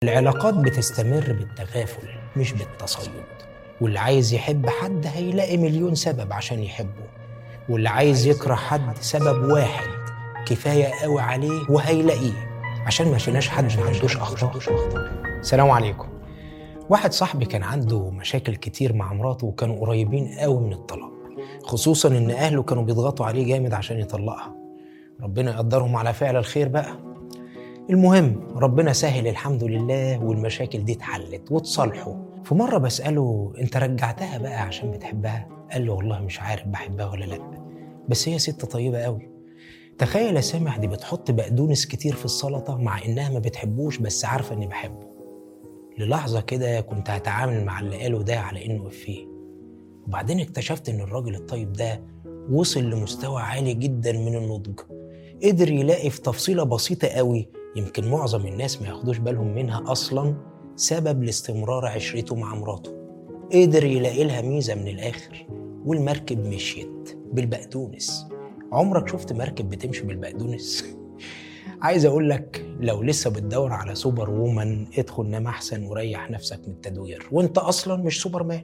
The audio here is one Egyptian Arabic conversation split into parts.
العلاقات بتستمر بالتغافل مش بالتصيد واللي عايز يحب حد هيلاقي مليون سبب عشان يحبه واللي عايز يكره حد سبب واحد كفاية قوي عليه وهيلاقيه عشان ما فيناش حد ما عندوش أخطاء السلام عليكم واحد صاحبي كان عنده مشاكل كتير مع مراته وكانوا قريبين قوي من الطلاق خصوصا ان اهله كانوا بيضغطوا عليه جامد عشان يطلقها ربنا يقدرهم على فعل الخير بقى المهم ربنا سهل الحمد لله والمشاكل دي اتحلت واتصالحوا في مرة بسأله انت رجعتها بقى عشان بتحبها قال لي والله مش عارف بحبها ولا لا بس هي ست طيبة قوي تخيل يا سامح دي بتحط بقدونس كتير في السلطة مع انها ما بتحبوش بس عارفة اني بحبه للحظة كده كنت هتعامل مع اللي قاله ده على انه افيه وبعدين اكتشفت ان الراجل الطيب ده وصل لمستوى عالي جدا من النضج قدر يلاقي في تفصيلة بسيطة قوي يمكن معظم الناس ما ياخدوش بالهم منها أصلا سبب لاستمرار عشرته مع مراته قدر يلاقي لها ميزة من الآخر والمركب مشيت بالبقدونس عمرك شفت مركب بتمشي بالبقدونس؟ عايز اقول لك لو لسه بتدور على سوبر وومن ادخل نام احسن وريح نفسك من التدوير وانت اصلا مش سوبر مان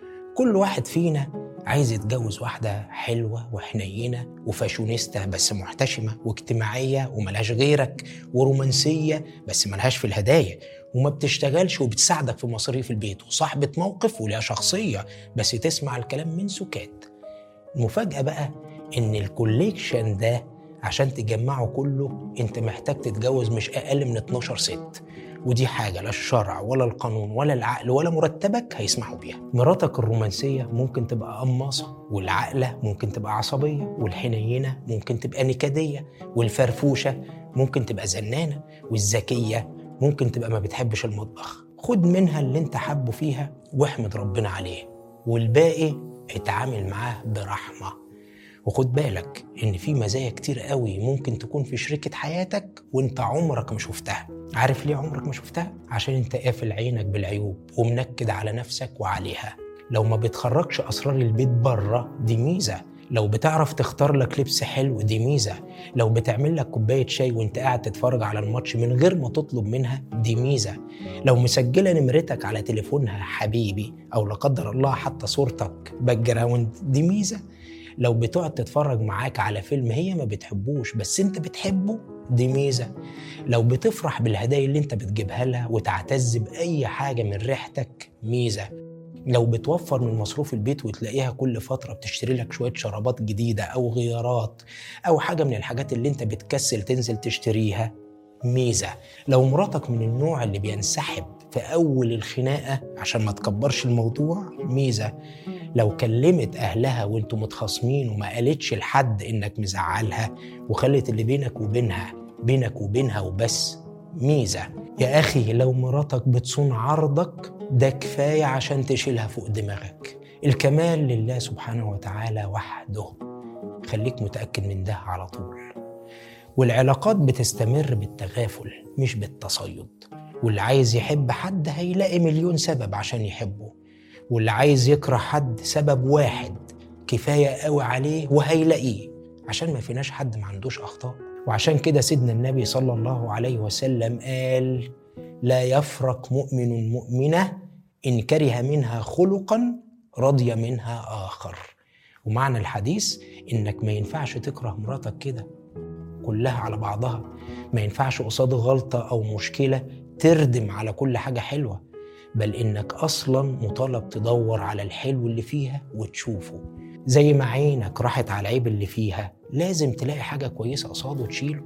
كل واحد فينا عايز يتجوز واحدة حلوة وحنينة وفاشونيستا بس محتشمة واجتماعية وملهاش غيرك ورومانسية بس ملهاش في الهدايا وما بتشتغلش وبتساعدك في مصاريف البيت وصاحبة موقف وليها شخصية بس تسمع الكلام من سكات المفاجأة بقى إن الكوليكشن ده عشان تجمعه كله انت محتاج تتجوز مش اقل من 12 ست ودي حاجة لا الشرع ولا القانون ولا العقل ولا مرتبك هيسمحوا بيها مراتك الرومانسية ممكن تبقى قماصة والعقلة ممكن تبقى عصبية والحنينة ممكن تبقى نكدية والفرفوشة ممكن تبقى زنانة والذكية ممكن تبقى ما بتحبش المطبخ خد منها اللي انت حبه فيها واحمد ربنا عليه والباقي اتعامل معاه برحمه وخد بالك ان في مزايا كتير قوي ممكن تكون في شريكة حياتك وانت عمرك ما شفتها عارف ليه عمرك ما شفتها عشان انت قافل عينك بالعيوب ومنكد على نفسك وعليها لو ما بتخرجش اسرار البيت بره دي ميزه لو بتعرف تختار لك لبس حلو دي ميزه لو بتعمل لك كوبايه شاي وانت قاعد تتفرج على الماتش من غير ما تطلب منها دي ميزه لو مسجله نمرتك على تليفونها حبيبي او لا قدر الله حتى صورتك باك جراوند دي ميزه لو بتقعد تتفرج معاك على فيلم هي ما بتحبوش بس انت بتحبه دي ميزه لو بتفرح بالهدايا اللي انت بتجيبها لها وتعتز باي حاجه من ريحتك ميزه لو بتوفر من مصروف البيت وتلاقيها كل فتره بتشتري لك شويه شرابات جديده او غيارات او حاجه من الحاجات اللي انت بتكسل تنزل تشتريها ميزه لو مراتك من النوع اللي بينسحب في اول الخناقه عشان ما تكبرش الموضوع ميزه لو كلمت اهلها وانتوا متخاصمين وما قالتش لحد انك مزعلها وخلت اللي بينك وبينها بينك وبينها وبس ميزه يا اخي لو مراتك بتصون عرضك ده كفايه عشان تشيلها فوق دماغك الكمال لله سبحانه وتعالى وحده خليك متاكد من ده على طول والعلاقات بتستمر بالتغافل مش بالتصيد واللي عايز يحب حد هيلاقي مليون سبب عشان يحبه واللي عايز يكره حد سبب واحد كفاية قوي عليه وهيلاقيه عشان ما فيناش حد ما عندوش أخطاء وعشان كده سيدنا النبي صلى الله عليه وسلم قال لا يفرق مؤمن مؤمنة إن كره منها خلقا رضي منها آخر ومعنى الحديث إنك ما ينفعش تكره مراتك كده كلها على بعضها ما ينفعش قصاد غلطة أو مشكلة تردم على كل حاجة حلوة بل إنك أصلا مطالب تدور على الحلو اللي فيها وتشوفه زي ما عينك راحت على العيب اللي فيها لازم تلاقي حاجة كويسة قصاده تشيله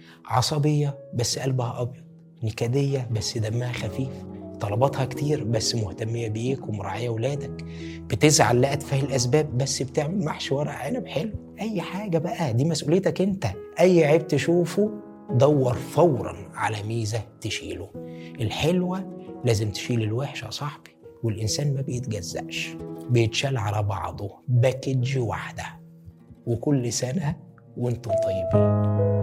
عصبية بس قلبها أبيض نكدية بس دمها خفيف طلباتها كتير بس مهتمية بيك ومراعية ولادك بتزعل لأتفه الأسباب بس بتعمل محشي ورق عنب حلو أي حاجة بقى دي مسؤوليتك أنت أي عيب تشوفه دور فورا على ميزة تشيله الحلوة لازم تشيل الوحش يا صاحبي والإنسان ما بيتجزأش بيتشال على بعضه باكج واحدة وكل سنة وانتم طيبين